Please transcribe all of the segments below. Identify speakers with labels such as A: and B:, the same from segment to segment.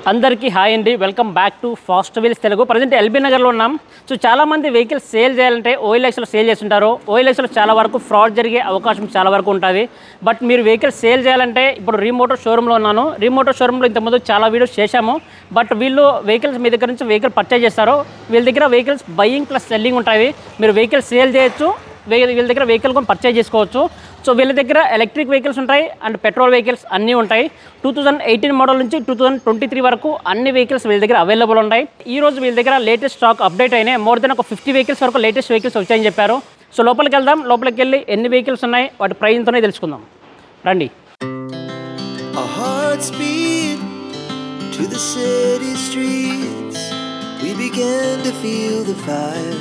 A: అందరికీ హాయ్ అండి welcome back to fast wheels Telugu present LB నగర్లో ఉన్నాం సో చాలామంది వెహికల్స్ సేల్ చేయాలంటే ఓఎల్ఎక్స్లో సేల్ చేస్తుంటారు ఓఎల్ఎక్స్లో చాలా వరకు ఫ్రాడ్ జరిగే అవకాశం చాలా వరకు ఉంటుంది బట్ మీరు వెహికల్ సేల్ చేయాలంటే ఇప్పుడు రీమోటో షోరూంలో ఉన్నాను రీమోటో షోరూంలో ఇంతకుముందు చాలా వీడియోస్ చేశాము బట్ వీళ్ళు వెహికల్స్ మీ దగ్గర నుంచి వెహికల్ పర్చేజ్ చేస్తారు వీళ్ళ దగ్గర వెహికల్స్ బయ్యింగ్ ప్లస్ సెల్లింగ్ ఉంటాయి మీరు వెహికల్ సేల్ చేయొచ్చు వే- వీళ్ళ దగ్గర వెహికల్ కూడా పర్చేజ్ చేసుకోవచ్చు సో వీళ్ళ దగ్గర ఎలక్ట్రిక్ వెహికల్స్ ఉంటాయి అండ్ పెట్రోల్ వెహికల్స్ అన్నీ ఉంటాయి టూ థౌజండ్ ఎయిటీన్ మోడల్ నుంచి టూ థౌజండ్ ట్వంటీ త్రీ వరకు అన్ని వెహికల్స్ వీళ్ళ దగ్గర అవైలబుల్ ఉన్నాయి ఈ రోజు వీళ్ళ దగ్గర లేటెస్ట్ స్టాక్ అప్డేట్ అయినాయి మోర్ దెన్ ఒక ఫిఫ్టీ వెహికల్స్ వరకు లేటెస్ట్ వెహికల్స్ వచ్చాయని చెప్పారు సో లోపలికి వెళ్దాం లోపలికి వెళ్ళి ఎన్ని వెహికల్స్ ఉన్నాయి వాటి ప్రైస్ ఎంతోనే తెలుసుకుందాం రండి
B: Our hearts beat to the city streets. We began to feel the fire.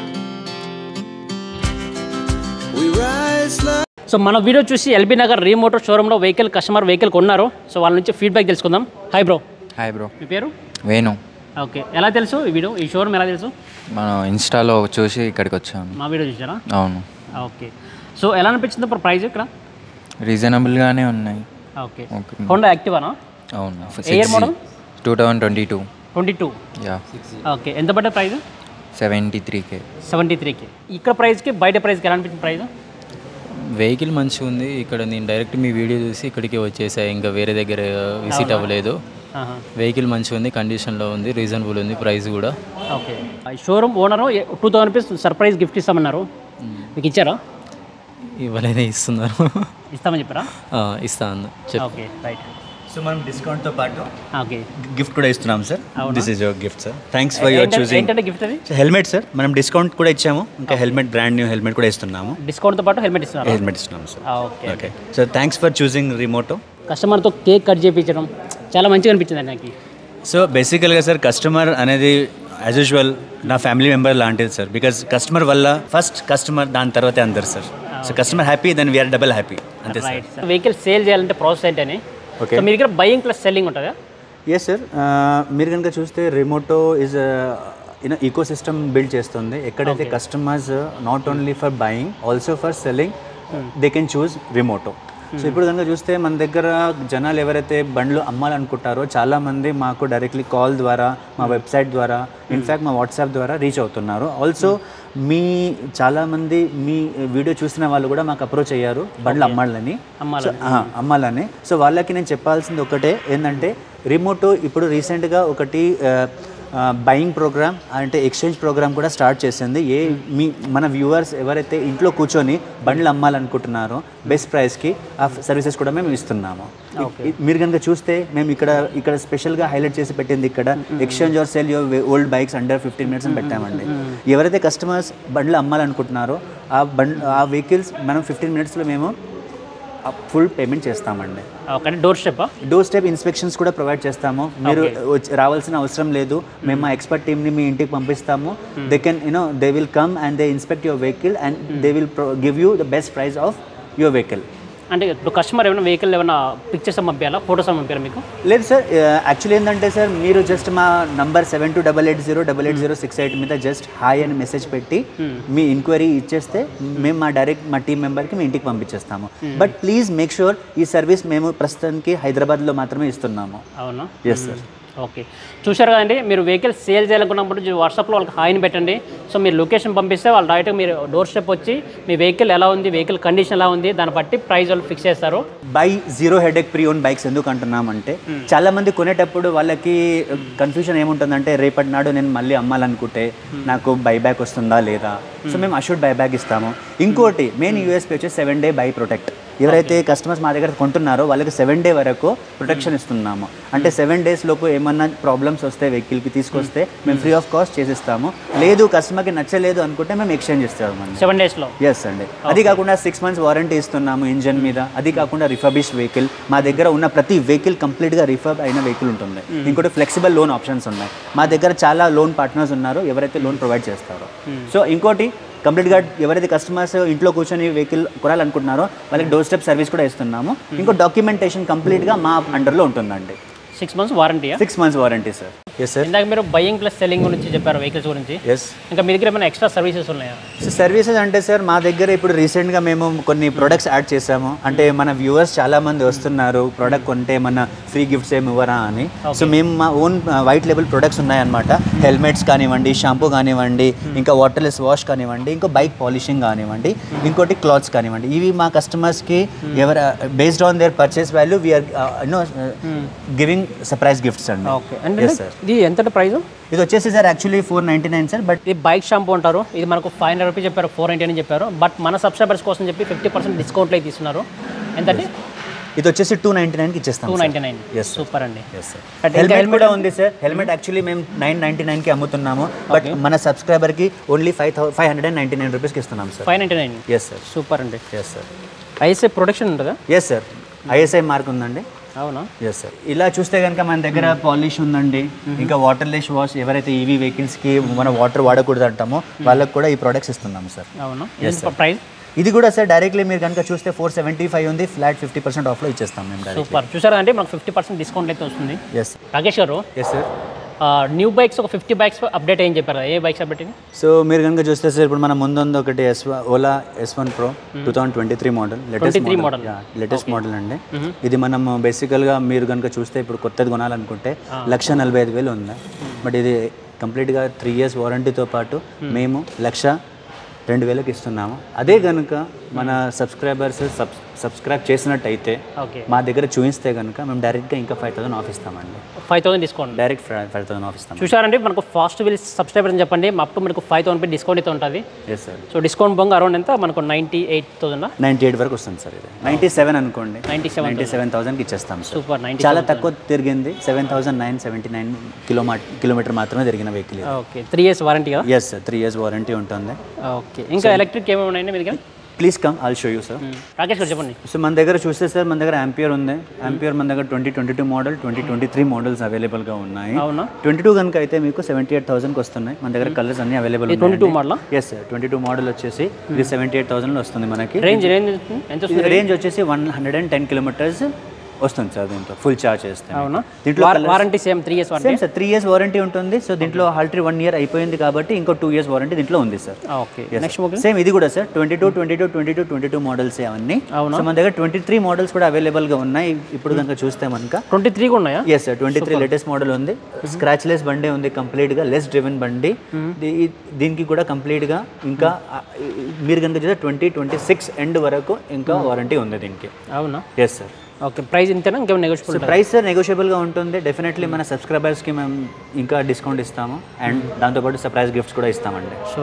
B: We rise like
A: so మన వీడియో చూసి ఎల్బీ నగర్ రీమోటర్ షోరూంలో వెహికల్ కస్టమర్ వెహికల్ కొన్నారు సో వాళ్ళ నుంచి ఫీడ్బ్యాక్ తెలుసుకుందాం హాయ్ బ్రో
C: హాయ్ బ్రో
A: మీ పేరు
C: వేణు
A: ఓకే ఎలా తెలుసు ఈ వీడియో ఈ షోరూమ్ ఎలా తెలుసు
C: మనం ఇన్స్టాలో చూసి ఇక్కడికి వచ్చాను
A: మా వీడియో చూసారా
C: అవును
A: ఓకే సో ఎలా అనిపించింది ఇప్పుడు ప్రైస్ ఇక్కడ
C: రీజనబుల్గానే ఉన్నాయి
A: ఓకే
C: ఓకే
A: హోండా యాక్టివానా
C: అవును
A: year model?
C: Two thousand twenty two
A: twenty two
C: yeah
A: okay ఎంత పడ్డ ప్రైస్
C: సెవెంటీ త్రీకే
A: సెవెంటీ త్రీకి ఇక్కడ ప్రైస్కి బయట ప్రైస్కి ఎలా అనిపించింది ప్రైస్
D: వెహికల్ మంచిగా ఉంది ఇక్కడ నేను డైరెక్ట్ మీ వీడియో చూసి ఇక్కడికి వచ్చేసా ఇంకా వేరే దగ్గర విజిట్ అవ్వలేదు వెహికల్ మంచిగా ఉంది కండిషన్లో ఉంది రీజనబుల్ ఉంది ప్రైస్ కూడా
A: okay showroom owner two thousand rupees surprise gift ఇస్తామన్నారు మీకు ఇచ్చారా
D: ఇవ్వలేదే ఇస్తున్నారు
A: ఇస్తామని చెప్పారా
D: ఆ, ఇస్తా అన్న చెప్
A: ఓకే రైట్
E: సో మనం డిస్కౌంట్తో పాటు
A: ఓకే
E: గిఫ్ట్ కూడా ఇస్తున్నాం సార్
A: అవునా?
E: This is your gift sir thanks for your choosing
A: ఏంటంటే గిఫ్ట్ అది
E: హెల్మెట్ సార్ మనం డిస్కౌంట్ కూడా ఇచ్చాము ఇంకా హెల్మెట్ బ్రాండ్ న్యూ హెల్మెట్ కూడా ఇస్తున్నాము
A: డిస్కౌంట్తో పాటు హెల్మెట్ ఇస్తున్నారు
E: హెల్మెట్ ఇస్తున్నాము sir
A: okay
E: okay so thanks for choosing రిమోటో
A: కస్టమర్తో కేక్ కట్ చేయించడం చాలా మంచిగా అనిపించింది నాకు
E: సో బేసికల్గా సార్ కస్టమర్ అనేది యాజ్ యూజువల్ నా ఫ్యామిలీ మెంబర్ లాంటిది సార్ బికాస్ కస్టమర్ వల్ల ఫస్ట్ కస్టమర్ దాని తర్వాతే అందరు sir so customer happy then we're double happy అంతే సార్
A: రైట్ వెహికల్ సేల్ చేయాలంటే ప్రాసెస్ ఏంటని
E: Okay.
A: సో మీ దగ్గర బయింగ్ ప్లస్ సెల్లింగ్ ఉంటుందా
E: ఎస్ సార్ మీరు కనుక చూస్తే రిమోటో is you know ecosystem build చేస్తుంది ఎక్కడైతే customers not only for buying also for selling they can choose రిమోటో so ఇప్పుడు కనుక చూస్తే మన దగ్గర జనాలు ఎవరైతే బండ్లు అమ్మాలనుకుంటారో చాలామంది మాకు డైరెక్ట్లీ కాల్ ద్వారా మా వెబ్సైట్ ద్వారా ఇన్ఫ్యాక్ట్ మా వాట్సాప్ ద్వారా రీచ్ అవుతున్నారు ఆల్సో మీ చాలామంది మీ వీడియో చూసిన వాళ్ళు కూడా మాకు అప్రోచ్ అయ్యారు బండ్లు అమ్మాలని
A: అమ్మాలని.
E: సో, ఆ, అమ్మాలని సో వాళ్ళకి నేను చెప్పాల్సింది ఒకటే ఏంటంటే రిమోట్ ఇప్పుడు రీసెంట్గా ఒకటి బయింగ్ ప్రోగ్రామ్ అంటే ఎక్స్చేంజ్ ప్రోగ్రామ్ కూడా స్టార్ట్ చేసింది ఏ మీ మన వ్యూవర్స్ ఎవరైతే ఇంట్లో కూర్చొని బండ్లు అమ్మాలనుకుంటున్నారో బెస్ట్ ప్రైస్కి ఆ సర్వీసెస్ కూడా మేము ఇస్తున్నాము ఇ- మీరు కనుక చూస్తే మేము ఇక్కడ ఇక్కడ స్పెషల్గా హైలైట్ చేసి పెట్టింది ఇక్కడ exchange or sell your old bikes under fifteen minutes అని పెట్టామండి ఎవరైతే కస్టమర్స్ బండ్లు అమ్మాలనుకుంటున్నారో ఆ బండ్ ఆ వెహికల్స్ మనం ఫిఫ్టీన్ మినిట్స్లో మేము ఫుల్ పేమెంట్ చేస్తామండి
A: okay door step
E: door step inspections కూడా ప్రొవైడ్ చేస్తాము మీరు వచ్చి- రావాల్సిన అవసరం లేదు మేము మా ఎక్స్పర్ట్ టీమ్ని మీ ఇంటికి పంపిస్తాము they can you know they will come and they inspect your vehicle and they will give you the best price of your vehicle
A: అంటే ఇప్పుడు కస్టమర్ ఏమైనా వెహికల్ ఏమైనా పిక్చర్స్ పంపించాలా ఫోటోస్ పంపించారా మీకు
E: లేదు సార్ యాక్చువల్లీ ఏంటంటే సార్ మీరు జస్ట్ మా number seven two double eight zero double eight zero six eight మీద జస్ట్ హాయ్ అని మెసేజ్ పెట్టి మీ ఎంక్వైరీ ఇచ్చేస్తే మేము మా డైరెక్ట్ మా టీం మెంబర్కి మీ ఇంటికి పంపించేస్తాము బట్ ప్లీజ్ మేక్ షూర్ ఈ సర్వీస్ మేము ప్రస్తుతానికి హైదరాబాద్లో మాత్రమే ఇస్తున్నాము
A: అవునా
E: ఎస్ సార్
A: ఓకే చూశారు కదండి మీరు వెహికల్ సేల్ చేయాలనుకున్నప్పుడు జీ- వాట్సాప్లో వాళ్ళకి హాయిని పెట్టండి సో మీరు లొకేషన్ పంపిస్తే వాళ్ళు డైరెక్ట్గా మీరు డోర్ స్టెప్ వచ్చి మీ వెహికల్ ఎలా ఉంది వెహికల్ కండిషన్ ఎలా ఉంది దాన్ని బట్టి ప్రైస్ వాళ్ళు ఫిక్స్ చేస్తారు
E: by zero headache pre own bikes ఎందుకు అంటున్నామంటే చాలా మంది కొనేటప్పుడు వాళ్ళకి కన్ఫ్యూజన్ ఏముంటుందంటే రేపటి నాడు నేను మళ్ళీ అమ్మాలనుకుంటే నాకు బై బ్యాక్ వస్తుందా లేదా సో మేము అషూడ్ బై బ్యాక్ ఇస్తాము ఇంకోటి మెయిన్ యూఎస్పీ వచ్చి సెవెన్ డే బై ప్రొటెక్ట్ ఎవరైతే కస్టమర్స్ మా దగ్గర కొంటున్నారో వాళ్ళకి సెవెన్ డే వరకు ప్రొటెక్షన్ ఇస్తున్నాము అంటే సెవెన్ డేస్ లోపు ఏమన్నా ప్రాబ్లమ్స్ వస్తే వెహికల్కి తీసుకొస్తే మేము ఫ్రీ ఆఫ్ కాస్ట్ చేసిస్తాము లేదు కస్టమర్కి నచ్చలేదు అనుకుంటే మేము ఎక్స్చేంజ్ ఇస్తామండి
A: సెవెన్ డేస్లో
E: ఎస్ అండి అది కాకుండా సిక్స్ మంత్స్ వారంటీ ఇస్తున్నాము ఇంజన్ మీద అది కాకుండా రిఫర్బిష్ వెహికల్ మా దగ్గర ఉన్న ప్రతి వెహికల్ కంప్లీట్గా రిఫర్బ్ అయిన వెహికల్ ఉంటుంది ఇంకోటి ఫ్లెక్సిబుల్ లోన్ ఆప్షన్స్ ఉన్నాయి మా దగ్గర చాలా లోన్ పార్ట్నర్స్ ఉన్నారు ఎవరైతే లోన్ ప్రొవైడ్ చేస్తారో సో ఇంకోటి కంప్లీట్గా ఎవరైతే కస్టమర్స్ ఇంట్లో కూర్చొని వెహికల్ కొనాలనుకుంటున్నారో వాళ్ళకి డోర్ స్టెప్ సర్వీస్ కూడా ఇస్తున్నాము ఇంకో డాక్యుమెంటేషన్ కంప్లీట్గా మా అండర్లో ఉంటుందండి
A: సిక్స్ మంత్స్ వారంటీయా
E: six months warranty sir yes sir
A: ఇందాక మీరు బయింగ్ ప్లస్ సెల్లింగ్ గురించి చెప్పారు వెహికల్స్ గురించి
E: ఎస్
A: ఇంకా మీ దగ్గర ఏమైనా ఎక్స్ట్రా సర్వీసెస్ ఉన్నాయా
E: సో సర్వీసెస్ అంటే సార్ మా దగ్గర ఇప్పుడు రీసెంట్గా మేము కొన్ని ప్రొడక్ట్స్ యాడ్ చేసాము అంటే మన వ్యూవర్స్ చాలా మంది వస్తున్నారు ప్రోడక్ట్ కొంటే మన ఫ్రీ గిఫ్ట్స్ ఏమి ఇవ్వరా అని సో మేము మా ఓన్ వైట్ లెవెల్ ప్రొడక్ట్స్ ఉన్నాయన్నమాట హెల్మెట్స్ కానివ్వండి షాంపూ కానివ్వండి ఇంకా వాటర్లెస్ వాష్ కానివ్వండి ఇంకా బైక్ పాలిషింగ్ కానివ్వండి ఇంకోటి క్లాత్స్ కానివ్వండి ఇవి మా కస్టమర్స్కి ఎవరు based on their purchase value we're you know giving surprise gifts అండి
A: ఓకే అంటే
E: Yes, sir.
A: ఇది ఎంత ప్రైస్
E: ఇది వచ్చేసి sir actually four ninety nine sir but
A: ఇది బైక్ షాంపూ అంటారు ఇది మనకు ఫైవ్ హండ్రెడ్ రూపీస్ చెప్పారు ఫోర్ నైంటీ అని చెప్పారు బట్ మన సబ్స్క్రైబర్స్ కోసం చెప్పి ఫిఫ్టీ పర్సెంట్ డిస్కౌంట్లో అయితే ఇస్తున్నారు ఎంతంటే
E: ఇది వచ్చేసి టూ నైంటీ నైన్కి ఇచ్చేస్తాం
A: two
E: sir.
A: Ninety nine
E: Yes, sir.
A: Super అండి
E: ఎస్ సార్
A: అంటే ఇంకా
E: హెల్మెట్
A: helmet
E: కూడా ఉంది సార్ హెల్మెట్ యాక్చువల్లీ మేము నైన్ నైన్టీ నైన్కి అమ్ముతున్నాము బట్ మన సబ్స్క్రైబర్కి only five thou five hundred and ninety nine రూపీస్కి ఇస్తున్నాం sir
A: five ninety nine
E: yes sir
A: super అండి
E: ఎస్ సార్
A: ఐఎస్ఐ ప్రొడక్షన్ ఉంటుందా
E: ఎస్ సార్ ఐఎస్ఐ మార్క్ ఉందండి
A: అవునా
E: ఎస్ సార్ ఇలా చూస్తే కనుక మన దగ్గర పాలిష్ ఉందండి ఇంకా వాటర్లెస్ వాష్ ఎవరైతే ఈవీ వెహికల్స్కి మన వాటర్ వాడకూడదు అంటామో వాళ్ళకి కూడా ఈ ప్రొడక్ట్స్ ఇస్తున్నాము సార్
A: అవునా
E: Yes, sir.
A: ప్రైస్
E: ఇది కూడా సార్ డైరెక్ట్లీ మీరు కనుక చూస్తే ఫోర్ సెవెంటీ ఫైవ్ ఉంది ఫ్లాట్ ఫిఫ్టీ పర్సెంట్ ఆఫ్లో ఇచ్చేస్తాం మేము డైరెక్ట్
A: సూపర్ చూసారా అంటే మనకు ఫిఫ్టీ పర్సెంట్ డిస్కౌంట్ అయితే వస్తుంది
E: ఎస్
A: రాకేష్ గారు
E: ఎస్ సార్
A: న్యూ బైక్స్ ఒక ఫిఫ్టీ బైక్స్ అప్డేట్ ఏం చెప్పారు ఏ బైక్స్ అప్డేట్ అయింది
E: సో మీరు కనుక చూస్తే సార్ ఇప్పుడు మన ముందుంది ఒకటి yes Ola S one pro two thousand twenty three model latest
A: 23 model.
E: Latest model అండి ఇది మనం బేసికల్గా మీరు కనుక చూస్తే ఇప్పుడు కొత్తది కొనాలనుకుంటే లక్ష నలభై ఐదు వేలు ఉంది బట్ ఇది కంప్లీట్గా త్రీ ఇయర్స్ వారంటీతో పాటు మేము లక్ష రెండు వేలకు ఇస్తున్నాము అదే కనుక మన సబ్స్క్రైబర్స్ సబ్ సబ్స్క్రైబ్ చేసినట్టయితే
A: ఓకే
E: మా దగ్గర చూపిస్తే కనుక మేము డైరెక్ట్గా ఇంకా ఫైవ్ థౌసండ్ ఆఫ్ ఇస్తామండి
A: five thousand discount
E: direct five thousand off ఇస్తాం
A: చూసారంటే మనకు ఫాస్ట్ విల్ సబ్స్క్రైబర్ అని చెప్పండి అప్ టు మనకు ఫైవ్ థౌసండ్ డిస్కౌంట్ అయితే ఉంటుంది
E: ఎస్ సార్
A: సో డిస్కౌంట్ బొంగ అరౌండ్ ఎంత మనకు ninety eight thousand
E: ninety eight వరకు వస్తుంది సార్ ఇది నైంటీ సెవెన్ అనుకోండి
A: 97,000.
E: నైంటీ సెవెన్ థౌసండ్కి ఇచ్చేస్తాం సార్
A: సూపర్ నైంటీ
E: చాలా తక్కువ తిరిగింది seven thousand nine seventy nine kilo kilometre మాత్రమే తిరిగిన vehicle
A: okay three years warranty కదా
E: yes sir three years warranty ఉంటుంది
A: ఓకే ఇంకా ఎలక్ట్రిక్ ఏమేమి ఉన్నాయండి మీ దగ్గర
E: please come all show you sir
A: Rakesh గారు చెప్పండి
E: సో మన దగ్గర చూస్తే సార్ మన దగ్గర యాంపియర్ ఉంది యాంపియర్ మన దగ్గర twenty twenty two model twenty twenty three models అవైలబుల్గా ఉన్నాయి
A: అవునా
E: ట్వంటీ టూ కనుక అయితే మీకు సెవెంటీ ఎయిట్ థౌసండ్కి వస్తున్నాయి మన దగ్గర కలర్స్ అన్ని available
A: twenty two model
E: yes sir twenty two model వచ్చేసి ఇది సెవెంటీ ఎయిట్ థౌసండ్లో వస్తుంది మనకి
A: రేంజ్ రేంజ్ ఎంత వస్తుంది
E: రేంజ్ వచ్చేసి one hundred and ten kilometres వస్తుంది సార్ దీంట్లో ఫుల్ చార్జ్ చేస్తే
A: అవునా
E: దీంట్లో
A: warranty same three years warranty
E: same sir three years warranty ఉంటుంది సో దీంట్లో ఆల్రెడీ వన్ ఇయర్ అయిపోయింది కాబట్టి ఇంకో టూ ఇయర్స్ వారంటీ దీంట్లో ఉంది sir
A: okay next mobile
E: same ఇది కూడా sir twenty two twenty two twenty two twenty two models అవన్నీ
A: అవునా?
E: సో మన దగ్గర ట్వంటీ త్రీ మోడల్స్ కూడా అవైలబుల్గా ఉన్నాయి ఇప్పుడు కనుక చూస్తే మనక
A: ట్వంటీ త్రీ ఉన్నాయా
E: yes sir twenty three latest model ఉంది స్క్రాచ్ లెస్ బండి ఉంది కంప్లీట్గా లెస్ డ్రివెన్ బండి దీ- దీనికి కూడా కంప్లీట్గా ఇంకా ఆ, మీరు కనుక చూస్తే ట్వంటీ ట్వంటీ సిక్స్ ఎండ్ వరకు ఇంకా వారంటీ ఉంది దీనికి
A: అవునా
E: ఎస్ సార్
A: ఓకే ప్రైస్ ఇంతేనా ఇంకేమైనా నెగోషియబుల్
E: సో ప్రైస్ సార్ నెగోషియబుల్గా ఉంటుంది డెఫినెట్లీ మన సబ్స్క్రైబర్స్కి మేము ఇంకా డిస్కౌంట్ ఇస్తాము అండ్ దాంతోపాటు సర్ప్రైజ్ గిఫ్ట్స్ కూడా ఇస్తామండి
A: సో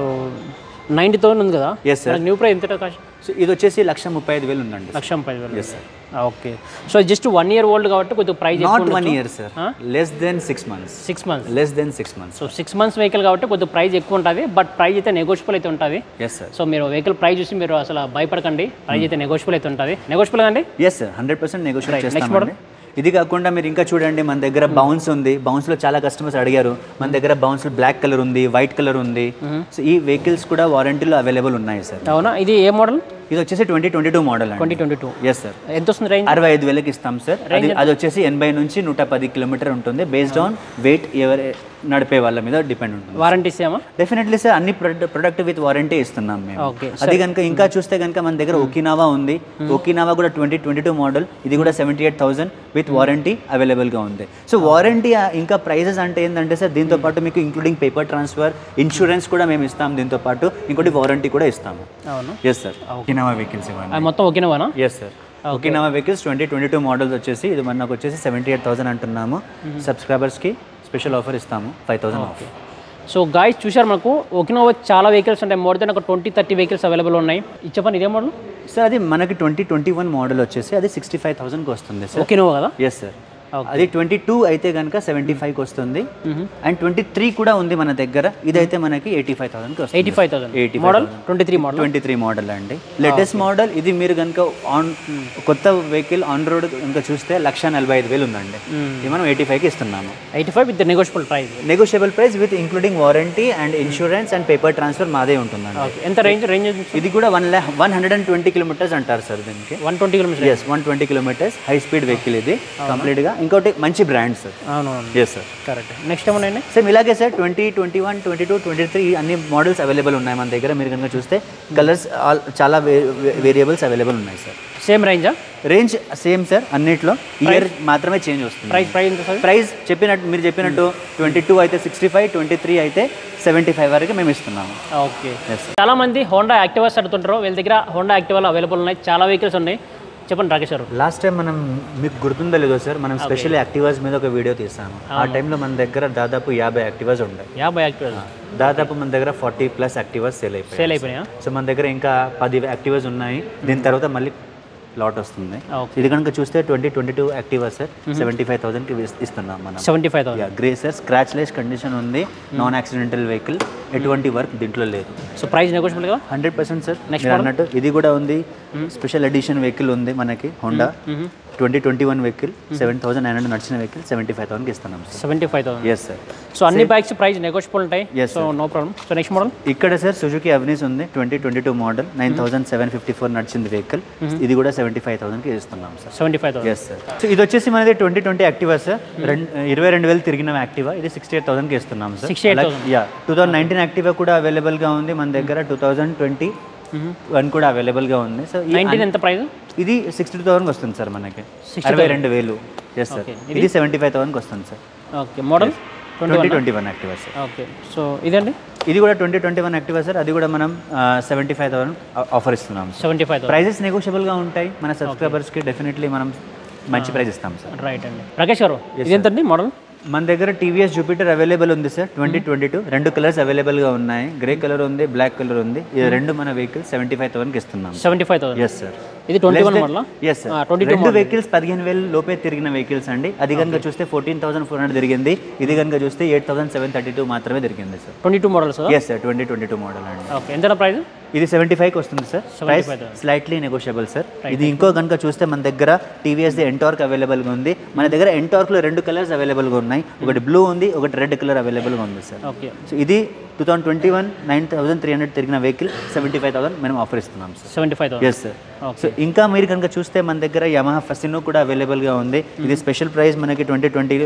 A: నైంటీ థౌసండ్ ఉంది కదా
E: Yes, sir.
A: న్యూ ప్రైస్ ఎంత కాస్ట్
E: సో ఇది వచ్చేసి లక్ష ముప్పై ఐదు వేలు ఉందండి
A: లక్ష ముప్పై వేలు
E: yes sir
A: okay so just one year old కాబట్టి కొద్దిగా price
E: not one year sir less than six months
A: six months
E: less than six months
A: so six months vehicle కాబట్టి కొద్దిగా ప్రైస్ ఎక్కువ ఉంటుంది బట్ ప్రైస్ అయితే నెగోషియబుల్ అయితే ఉంటుంది
E: yes sir
A: so మీరు వెహికల్ ప్రైస్ చూసి మీరు అసలు భయపడకండి ప్రైస్ అయితే నెగోషియబుల్ అయితే ఉంటుంది నెగోషియబుల్ అండి
E: yes sir hundred percent negotiate చేస్తామండి ఇది కాకుండా మీరు ఇంకా చూడండి మన దగ్గర బౌన్స్ ఉంది బౌన్స్లో చాలా కస్టమర్స్ అడిగారు మన దగ్గర బౌన్స్ బ్లాక్ కలర్ ఉంది వైట్ కలర్ ఉంది సో ఈ వెహికల్స్ కూడా వారంటీలో అవైలబుల్ ఉన్నాయి సార్
A: అవునా ఇది ఏ మోడల్
E: ఇది వచ్చేసి twenty twenty two model
A: twenty twenty two
E: yes sir
A: ఎంత వస్తుంది రేంజ్
E: అరవై ఐదు వేలకి ఇస్తాం సార్ అది అది వచ్చేసి ఎనభై నుంచి నూట పది కిలోమీటర్ ఉంటుంది బేస్డ్ ఆన్ వెయిట్ ఎవరు నడిపే వాళ్ళ మీద డిపెండ్ ఉంటుంది
A: వారంటీ సేమా
E: డెఫినెట్లీ సార్ అన్ని ప్రొడక్ట్ విత్ వారంటీ ఇస్తున్నాం మేము
A: Okay,
E: అది కనుక ఇంకా చూస్తే కనుక మన దగ్గర ఒకినావా ఉంది ఒకినావా కూడా ట్వంటీ ట్వంటీ టూ మోడల్ ఇది కూడా seventy eight thousand with warranty అవైలబుల్గా ఉంది సో వారంటీ ఇంకా ప్రైజెస్ అంటే ఏంటంటే సార్ దీంతో పాటు మీకు ఇంక్లూడింగ్ పేపర్ ట్రాన్స్ఫర్ ఇన్సూరెన్స్ కూడా మేము ఇస్తాం దీంతో పాటు ఇంకోటి వారంటీ కూడా ఇస్తాము
A: అవును
E: ఎస్ సార్ ఒకినావా వెహికల్స్ ఇవ్వండి
A: అది మొత్తం ఓకేనా
E: yes sir Okinawa vehicles twenty twenty two models వచ్చేసి ఇది మనకు వచ్చేసి సెవెంటీ ఎయిట్ థౌసండ్ అంటున్నాము సబ్స్క్రైబర్స్కి స్పెషల్ ఆఫర్ ఇస్తాము five thousand off
A: so guys చూశారు మనకు ఒకినోవా చాలా వెహికల్స్ ఉంటాయి మోర్ దెన్ ఒక ట్వంటీ థర్టీ వెహికల్స్ అవైలబుల్ ఉన్నాయి ఇది చెప్పండి ఇదే మోడల్
E: సార్ అది మనకి ట్వంటీ ట్వంటీ వన్ మోడల్ వచ్చేసి అది సిక్స్టీ ఫైవ్ థౌసండ్కి వస్తుంది సార్
A: ఒకినోవా కదా
E: ఎస్ సార్ అది ట్వంటీ టూ అయితే కనుక సెవెంటీ ఫైవ్కి వస్తుంది అండ్ ట్వంటీ త్రీ కూడా ఉంది మన దగ్గర ఇదైతే మనకి ఎయిటీ ఫైవ్ థౌసండ్కి వస్తుంది
A: eighty five thousand
E: eighty
A: model twenty three model
E: twenty three model అండి లేటెస్ట్ మోడల్ ఇది మీరు కనుక ఆన్ కొత్త వెహికల్ ఆన్ రోడ్ కనుక చూస్తే లక్ష నలభై ఐదు వేలు ఉందండి ఇది మనం ఎయిటీ ఫైవ్కి ఇస్తున్నాము
A: eighty five with negotiable price
E: negotiable price with including warranty and insurance and paper transfer మాదే ఉంటుందండి
A: ఓకే ఎంత రేంజ్ రేంజ్
E: ఇది కూడా one lakh one hundred and twenty kilometres అంటారు సార్ దీనికి
A: one twenty kilometres
E: yes one twenty kilometres high speed vehicle ఇది కంప్లీట్గా ఇంకోటి మంచి బ్రాండ్ సార్
A: అవును అవును
E: ఎస్ సార్
A: కరెక్ట్ నెక్స్ట్ ఏమన్నాయండి
E: సేమ్ ఇలాగే sir twenty twenty one twenty two twenty three అన్ని మోడల్స్ అవైలబుల్ ఉన్నాయి మన దగ్గర మీరు కనుక చూస్తే కలర్స్ ఆల్ చాలా వేరియబుల్స్ అవైలబుల్ ఉన్నాయి సార్
A: సేమ్ రేంజా
E: రేంజ్ సేమ్ సార్ అన్నిట్లో ఇయర్ మాత్రమే చేంజ్ వస్తుంది
A: ప్రైస్ ప్రైస్ ఎంత సార్
E: ప్రైస్ చెప్పినట్టు మీరు చెప్పినట్టు ట్వంటీ టూ అయితే సిక్స్టీ ఫైవ్ ట్వంటీ త్రీ అయితే సెవెంటీ ఫైవ్ వరకు మేము ఇస్తున్నాము
A: ఓకే
E: Yes, sir.
A: చాలా మంది హోండా యాక్టివాస్ అడుగుతుంటారు వీళ్ళ దగ్గర హోండా యాక్టివాలు అవైలబుల్ ఉన్నాయి చాలా వెహికల్స్ ఉన్నాయి చెప్పండి రాకేష్ గారు
E: లాస్ట్ టైం మనం మీకు గుర్తుందో లేదో సార్ మనం స్పెషల్ యాక్టివాస్ మీద ఒక వీడియో తీసాము ఆ టైంలో మన దగ్గర దాదాపు యాభై యాక్టివాస్ ఉన్నాయి
A: యాభై యాక్టివాస్
E: దాదాపు మన దగ్గర ఫార్టీ ప్లస్ యాక్టివాస్ సేల్ అయిపోయాయి
A: సేల్ అయిపోయినాయా
E: సో మన దగ్గర ఇంకా పది యాక్టివాస్ ఉన్నాయి దీని తర్వాత మళ్ళీ లాట్ వస్తుంది
A: Okay.
E: ఇది కనుక చూస్తే twenty twenty two Activa sir seventy five థౌసండ్కి ఇస్తున్నాం మనం
A: seventy five thousand
E: grey sir scratch less condition ఉంది నాన్ యాక్సిడెంటల్ వెహికల్ ఎటువంటి వర్క్ దీంట్లో లేదు
A: సో ప్రైస్ నెగోషియబుల్ కదా
E: హండ్రెడ్ పర్సెంట్ సార్ మీరు అన్నట్టు ఇది కూడా ఉంది స్పెషల్ ఎడిషన్ వెహికల్ ఉంది మనకి Honda twenty twenty one vehicle seven thousand nine hundred నడిచిన వెహికల్ సెవెంటీ ఫైవ్ థౌసండ్కి ఇస్తున్నాం sir
A: seventy five thousand
E: yes sir
A: so అన్ని బైక్స్ ప్రైస్ నెగోషియబుల్ ఉంటాయి
E: Yes,
A: so no problem so next model
E: ఇక్కడ sir Suzuki Avenis ఉంది twenty twenty two model nine thousand seven fifty four నడిచింది vehicle ఇది కూడా seventy five థౌసండ్కి ఇస్తున్నాం sir
A: seventy five thousand
E: yes sir so ఇది వచ్చేసి మనది ట్వంటీ ట్వంటీ యాక్టివా సార్ రెండు ఇరవై రెండు వేలు తిరిగిన యాక్టివా ఇది సిక్స్టీ ఎయిట్ థౌసండ్కి ఇస్తున్నాం sir
A: 68,000.
E: Yeah two thousand nineteen Activa కూడా అవైలబుల్గా ఉంది మన దగ్గర టూ థౌసండ్ ట్వంటీ వన్ కూడా అవైలబుల్గా ఉంది సో ఈ
A: నైన్టీన్ ఎంత ప్రైస్
E: ఇది సిక్స్టీ టూ థౌసండ్కి వస్తుంది సార్ మనకి అరవై రెండు వేలు ఎస్ సార్
A: Okay.
E: ఇది సెవెంటీ ఫైవ్ థౌసండ్కి వస్తుంది సార్
A: okay model
E: twenty twenty one Activa sir
A: okay so ఇదండి
E: ఇది కూడా twenty twenty one Activa sir అది కూడా మనం సెవెంటీ ఫైవ్ థౌసండ్ ఆఫర్ ఇస్తున్నాం sir
A: seventy five thousand
E: prices నెగోషియబుల్గా ఉంటాయి మన సబ్స్క్రైబర్స్కి డెఫినెట్లీ మనం మంచి ప్రైస్ ఇస్తాం సార్
A: రైట్ అండి రాకేష్ గారు ఇది ఎంతండి మోడల్
E: మన దగ్గర టీవీఎస్ జూపిటర్ అవైలబుల్ ఉంది సార్ ట్వంటీ ట్వంటీ టూ రెండు కలర్స్ అవైలబుల్గా ఉన్నాయి గ్రే కలర్ ఉంది బ్లాక్ కలర్ ఉంది ఇది రెండు మన వెహికల్ సెవెంటీ ఫైవ్ థౌసండ్కి ఇస్తున్నాం
A: seventy five thousand
E: yes sir
A: ఇది twenty one model
E: yes sir
A: twenty two
E: రెండు వెహికల్స్ పదిహేను వేలు లోపే తిరిగిన వెహికల్స్ అండి అది కనుక చూస్తే ఫోర్టీన్ థౌసండ్ ఫోర్ హండ్రెడ్ తిరిగింది ఇది కనుక చూస్తే eight thousand seven thirty two మాత్రమే తిరిగింది sir
A: twenty two models
E: yes sir twenty twenty two model అండి
A: ఓకే ఎంత ప్రైస్
E: ఇది సెవెంటీ ఫైవ్కి వస్తుంది sir price slightly negotiable sir ఇది ఇంకో కనుక చూస్తే మన దగ్గర టీవీఎస్ది ఎంటార్క్ అవైలబుల్గా ఉంది మన దగ్గర ఎంటార్క్లో రెండు కలర్స్ అవైలబుల్గా ఉన్నాయి ఒకటి బ్లూ ఉంది ఒకటి రెడ్ కలర్ అవైలబుల్గా ఉంది సార్
A: ఓకే
E: సో ఇది two thousand twenty one nine thousand three hundred తిరిగిన వెహికల్ సెవెంటీ ఫైవ్ థౌసండ్ మనం ఆఫర్ ఇస్తున్నాం sir
A: seventy five thousand
E: yes sir so ఇంకా మీరు కనుక చూస్తే మన దగ్గర యమహా ఫసినో కూడా అవైలబుల్గా ఉంది ఇది స్పెషల్ ప్రైస్ మనకి twenty twenty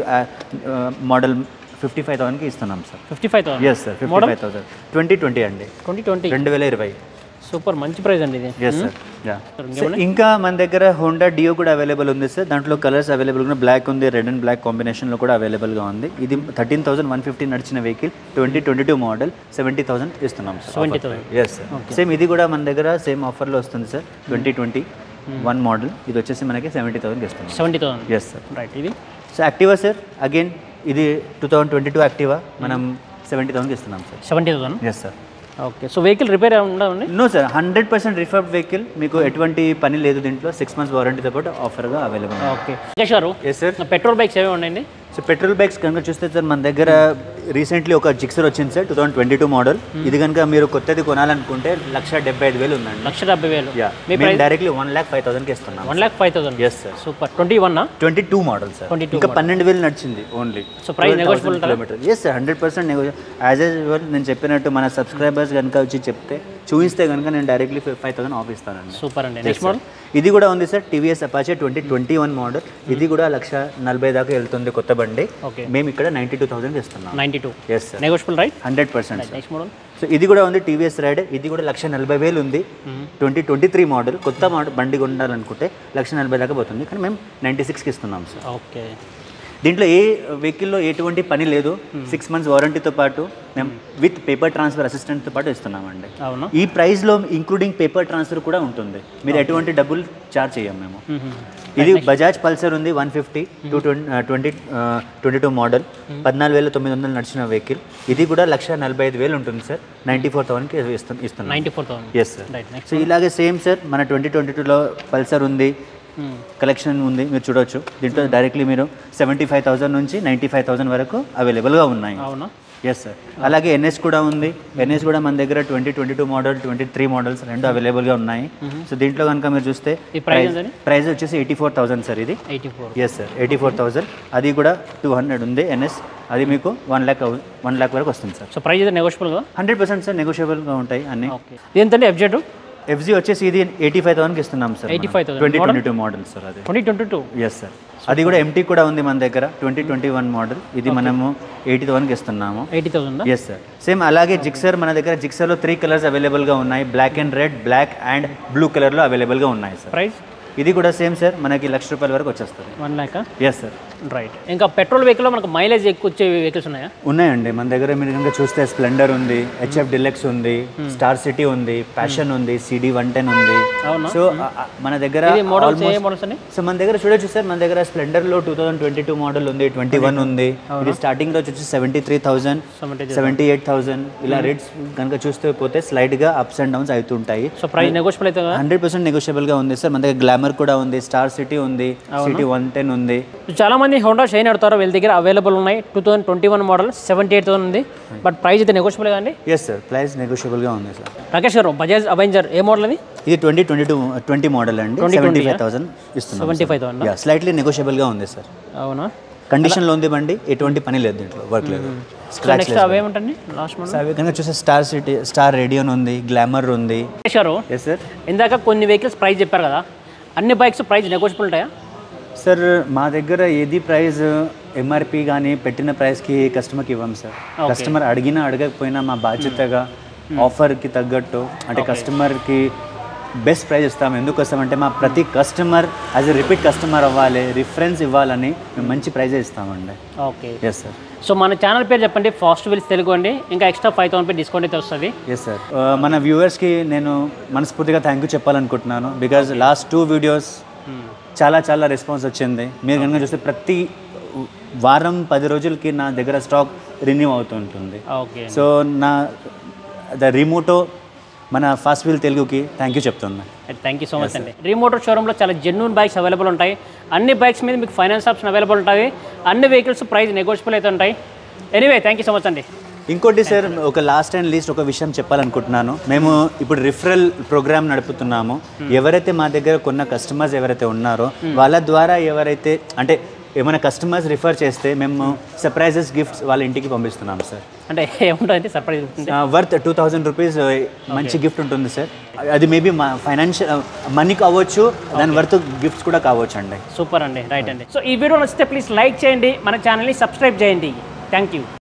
E: model fifty five థౌసండ్కి ఇస్తున్నాం sir
A: fifty five thousand
E: yes sir fifty five thousand twenty twenty అండి
A: ట్వంటీ ట్వంటీ
E: రెండు వేల ఇరవై
A: సూపర్ మంచి ప్రైస్ అండి ఇది
E: ఎస్ సార్ యా ఇంకా మన దగ్గర హోండా డియో కూడా అవైలబుల్ ఉంది సార్ దాంట్లో కలర్స్ అవైలబుల్ ఉన్నాయి బ్లాక్ ఉంది రెడ్ అండ్ బ్లాక్ కాంబినేషన్లో కూడా అవైలబుల్గా ఉంది ఇది థర్టీన్ థౌసండ్ వన్ ఫిఫ్టీ నడిచిన vehicle twenty twenty two model seventy thousand ఇస్తున్నాం sir
A: seventy thousand
E: yes sir same ఇది కూడా మన దగ్గర సేమ్ ఆఫర్లో వస్తుంది sir twenty twenty one model ఇది వచ్చేసి మనకి సెవెంటీ థౌసండ్ ఇస్తున్నాం
A: seventy thousand
E: yes sir
A: right ఇది
E: సో యాక్టివా సార్ అగైన్ ఇది two thousand twenty two Activa మనం సెవెంటీ థౌసండ్కి ఇస్తున్నాం sir
A: seventy thousand
E: yes sir
A: okay so vehicle repair ఉండదండి
E: no sir hundred percent referred vehicle మీకు ఎటువంటి పని లేదు దీంట్లో సిక్స్ మంత్స్ వారంటీతో పాటు ఆఫర్గా అవైలబుల్
A: ఓకే రాకేష్ గారు
E: ఎస్ సార్
A: పెట్రోల్ బైక్స్ ఏమేమి ఉన్నాయండి
E: సో పెట్రోల్ బైక్స్ కనుక చూస్తే సార్ మన దగ్గర రీసెంట్లీ ఒక జిక్సర్ వచ్చింది sir two thousand twenty two model ఇది కనుక మీరు కొత్తది కొనాలనుకుంటే లక్ష డెబ్బై ఐదు వేలు ఉందండి
A: లక్ష డెబ్బై వేలు
E: యా
A: మీ
E: మేము డైరెక్ట్లీ వన్ ల్యాక్ ఫైవ్ థౌసండ్కి ఇస్తున్నాం
A: one lakh five thousand
E: yes sir
A: super twenty one
E: twenty two model sir
A: 22
E: ఇంకా పన్నెండు వేలు నడిచింది ఓన్లీ
A: So price negotiable ఉంటుందా?
E: Kilometre yes sir hundred percent negotiable as usual నేను చెప్పినట్టు మన సబ్స్క్రైబర్స్ కనుక వచ్చి చెప్తే చూపిస్తే కనుక నేను డైరెక్ట్లీ ఫైవ్ థౌసండ్ ఆఫ్ ఇస్తానండి
A: సూపర్ అండి
E: Yes,
A: నెక్స్ట్
E: sir.
A: మోడల్
E: ఇది కూడా ఉంది sir TVS Apache twenty twenty one model ఇది కూడా లక్ష నలభై దాకా వెళ్తుంది కొత్త బండి
A: Okay.
E: మేము ఇక్కడ నైంటీ టూ థౌసండ్ ఇస్తున్నాం
A: ninety two
E: yes sir
A: negotiable right
E: hundred percent sir
A: next model
E: so ఇది కూడా ఉంది టీవీఎస్ రైడ్ ఇది కూడా లక్ష నలభై వేలు ఉంది ట్వంటీ ట్వంటీ త్రీ మోడల్ కొత్త మోడల్ బండి కొండాలనుకుంటే లక్ష నలభై దాకా పోతుంది కానీ మేము నైంటీ సిక్స్కి ఇస్తున్నాం సార్
A: ఓకే
E: దీంట్లో ఏ వెహికల్లో ఎటువంటి పని లేదు సిక్స్ మంత్స్ వారంటీతో పాటు మేము విత్ పేపర్ ట్రాన్స్ఫర్ అసిస్టెంట్తో పాటు ఇస్తున్నామండి
A: అవునా
E: ఈ ప్రైస్లో ఇంక్లూడింగ్ పేపర్ ట్రాన్స్ఫర్ కూడా ఉంటుంది మీరు ఎటువంటి డబ్బులు చార్జ్ చేయం మేము ఇది బజాజ్ పల్సర్ ఉంది one fifty two twenty twenty two model పద్నాలుగు వేల తొమ్మిది వందలు నడిచిన వెహికల్ ఇది కూడా లక్ష నలభై ఐదు వేలు ఉంటుంది సార్ నైంటీ ఫోర్ థౌసండ్కి ఇస్తు ఇస్తున్నాం
A: ninety four thousand
E: yes sir
A: right next
E: so ఇలాగే సేమ్ సార్ మన ట్వంటీ ట్వంటీ టూలో పల్సర్ ఉంది కలెక్షన్ ఉంది మీరు చూడొచ్చు దీంట్లో డైరెక్ట్లీ మీరు సెవెంటీ ఫైవ్ థౌసండ్ నుంచి నైంటీ ఫైవ్ థౌసండ్ వరకు అవైలబుల్గా ఉన్నాయి
A: అవునా
E: ఎస్ సార్ అలాగే ఎన్ఎస్ కూడా ఉంది ఎన్ఎస్ కూడా మన దగ్గర twenty twenty two model twenty three models రెండు అవైలబుల్గా ఉన్నాయి సో దీంట్లో కనుక మీరు చూస్తే
A: ఈ ప్రైస్ ఎంతని
E: ప్రైస్ వచ్చేసి ఎయిటీ ఫోర్ థౌసండ్ సార్ ఇది
A: eighty four
E: yes sir eighty four thousand అది కూడా టూ హండ్రెడ్ ఉంది ఎన్ఎస్ అది మీకు వన్ ల్యాక్ వన్ ల్యాక్ వరకు వస్తుంది సార్
A: సో ప్రైస్ అయితే నెగోషియబుల్ కదా
E: హండ్రెడ్ పర్సెంట్ సార్ నెగోషియబుల్గా ఉంటాయి అన్నీ
A: ఓకే ఇది ఎంతండి ఎఫ్జెడ్
E: ఎఫ్జీ వచ్చేసి ఇది ఎయిటీ ఫైవ్ థౌసండ్కి ఇస్తున్నాం sir
A: 85,000
E: twenty twenty two model sir అది
A: twenty twenty two
E: yes sir అది కూడా ఎంటీ కూడా ఉంది మన దగ్గర ట్వంటీ ట్వంటీ వన్ మోడల్ ఇది మనము ఎయిటీ థౌసండ్కి ఇస్తున్నాము
A: eighty thousand
E: yes sir same అలాగే జిక్సర్ మన దగ్గర జిక్సర్లో త్రీ కలర్స్ అవైలబుల్గా ఉన్నాయి black and red black and blue కలర్లో అవైలబుల్గా ఉన్నాయి సార్
A: ప్రైస్
E: ఇది కూడా సేమ్ సార్ మనకి లక్ష రూపాయల వరకు వచ్చేస్తుంది
A: one lakh
E: yes sir
A: right ఇంకా పెట్రోల్ వెహికల్లో మనకు మైలేజ్ ఎక్కువ వచ్చే వెహికల్స్ ఉన్నాయా
E: ఉన్నాయండి మన దగ్గర మీరు కనుక చూస్తే స్ప్లెండర్ ఉంది హెచ్ఎఫ్ డిలెక్స్ ఉంది స్టార్ సిటీ ఉంది ప్యాషన్ ఉంది సిడి వన్ టెన్ ఉంది
A: అవునా?
E: సో మన దగ్గర
A: ఇది మోడల్స్ ఏ
E: almost-
A: మోడల్స్ అండి
E: సో మన దగ్గర చూడొచ్చు సార్ మన దగ్గర స్ప్లెండర్ లో two thousand twenty two model ఉంది ట్వంటీ వన్ ఉంది ఇది స్టార్టింగ్ లో వచ్చి seventy three thousand
A: seventy
E: seventy eight thousand ఇలా రేట్స్ కనుక చూస్తే పోతే స్లైడ్ గా అప్స్ అండ్ డౌన్స్ అవుతుంటాయి
A: సో ప్రైస్ నెగోషియబుల్ అవుతుంది కదా
E: హండ్రెడ్ పర్సెంట్ నెగోషియబుల్ గా ఉంది సార్ మన దగ్గర గ్లామర్ కూడా ఉంది స్టార్ సిటీ ఉంది సిటీ వన్ టెన్ ఉంది
A: చాలా మంది హోండా షైన్ ఆడతారు వీళ్ళ దగ్గర అవైలబుల్ ఉన్నాయి two thousand twenty one model seventy eight thousand ఉంది బట్ ప్రైస్ అయితే నెగోషియబుల్ అండి
E: ఎస్ సార్ ప్రైస్ నెగోషియబుల్ గా ఉంది సార్
A: రాకేష్ గారు బజాజ్ అవెంజర్ ఏ మోడల్ అది
E: ఇది twenty twenty two twenty model అండి
A: 20,
E: సెవెంటీ
A: 20,
E: ఫైవ్ థౌసండ్ ఇస్తున్నాం
A: seventy five thousand
E: yeah slightly negotiable గా ఉంది సార్
A: అవునా
E: కండిషన్లో ఉంది బండి ఎటువంటి పని లేదు దీంట్లో వర్క్ లేదు
A: సో
E: స్క్రాచ్
A: నెక్స్ట్ అవేమంటండి లాస్ట్ మోడల్
E: అవి కనుక చూస్తే స్టార్ సిటీ స్టార్ రేడియోన్ ఉంది గ్లామర్ ఉంది
A: రాకేష్ గారు
E: ఎస్ సార్
A: ఇందాక కొన్ని వెహికల్స్ ప్రైస్ చెప్పారు కదా అన్ని బైక్స్ ప్రైస్ నెగోషియబుల్ ఉంటాయా
E: సార్ మా దగ్గర ఏది ప్రైస్ ఎంఆర్పి కానీ పెట్టిన ప్రైస్కి కస్టమర్కి ఇవ్వం సార్ కస్టమర్ అడిగినా అడగకపోయినా మా బాధ్యతగా ఆఫర్కి తగ్గట్టు అంటే కస్టమర్కి బెస్ట్ ప్రైస్ ఇస్తాం ఎందుకు వస్తామంటే మా ప్రతి customer as a repeat customer అవ్వాలి రిఫరెన్స్ ఇవ్వాలని మేము మంచి ప్రైజే ఇస్తామండి
A: ఓకే
E: ఎస్ సార్
A: సో మన ఛానల్ పేరు చెప్పండి ఫాస్ట్ వీల్స్ తెలుగు అండి ఇంకా ఎక్స్ట్రా ఫైవ్ థౌసండ్ డిస్కౌంట్ అయితే వస్తుంది
E: ఎస్ సార్ మన వ్యూవర్స్కి నేను మనస్ఫూర్తిగా థ్యాంక్ యూ చెప్పాలనుకుంటున్నాను బికాజ్ లాస్ట్ టూ వీడియోస్ చాలా చాలా రెస్పాన్స్ వచ్చింది మీరు కనుక చూస్తే ప్రతి వారం పది రోజులకి నా దగ్గర స్టాక్ రిన్యూ అవుతుంటుంది
A: ఓకే
E: సో నా ద రిమోటో మన ఫాస్ట్ వీల్ తెలుగుకి థ్యాంక్ యూ చెప్తున్నా
A: థ్యాంక్ యూ సో మచ్ అండి రీమోటర్ షోరూంలో చాలా జెన్యున్ బైక్స్ అవైలబుల్ ఉంటాయి అన్ని బైక్స్ మీద మీకు ఫైనాన్స్ ఆప్షన్ అవైలబుల్ ఉంటాయి అన్ని వెహికల్స్ ప్రైస్ నెగోషియబుల్ అయితే ఉంటాయి anyway thank you so much అండి
E: ఇంకోటి సార్ ఒక లాస్ట్ అండ్ లీస్ట్ ఒక విషయం చెప్పాలనుకుంటున్నాను మేము ఇప్పుడు రిఫరల్ ప్రోగ్రామ్ నడుపుతున్నాము ఎవరైతే మా దగ్గర కొన్న కస్టమర్స్ ఎవరైతే ఉన్నారో వాళ్ళ ద్వారా ఎవరైతే అంటే ఏమైనా కస్టమర్స్ రిఫర్ చేస్తే మేము సర్ప్రైజెస్ గిఫ్ట్స్ వాళ్ళ ఇంటికి పంపిస్తున్నాం సార్
A: అంటే ఏముంటుంది సర్ప్రైజ్ ఉంటుంది
E: వర్త్ టూ థౌజండ్ రూపీస్ మంచి గిఫ్ట్ ఉంటుంది సార్ అది మేబీ మా ఫైనాన్షియల్ మనీ కావచ్చు దాని వర్త్ గిఫ్ట్స్ కూడా కావచ్చు అండి
A: సూపర్ అండి రైట్ అండి సో ఈ వీడియో నచ్చితే ప్లీజ్ లైక్ చేయండి మన ఛానల్ని సబ్స్క్రైబ్ చేయండి థ్యాంక్ యూ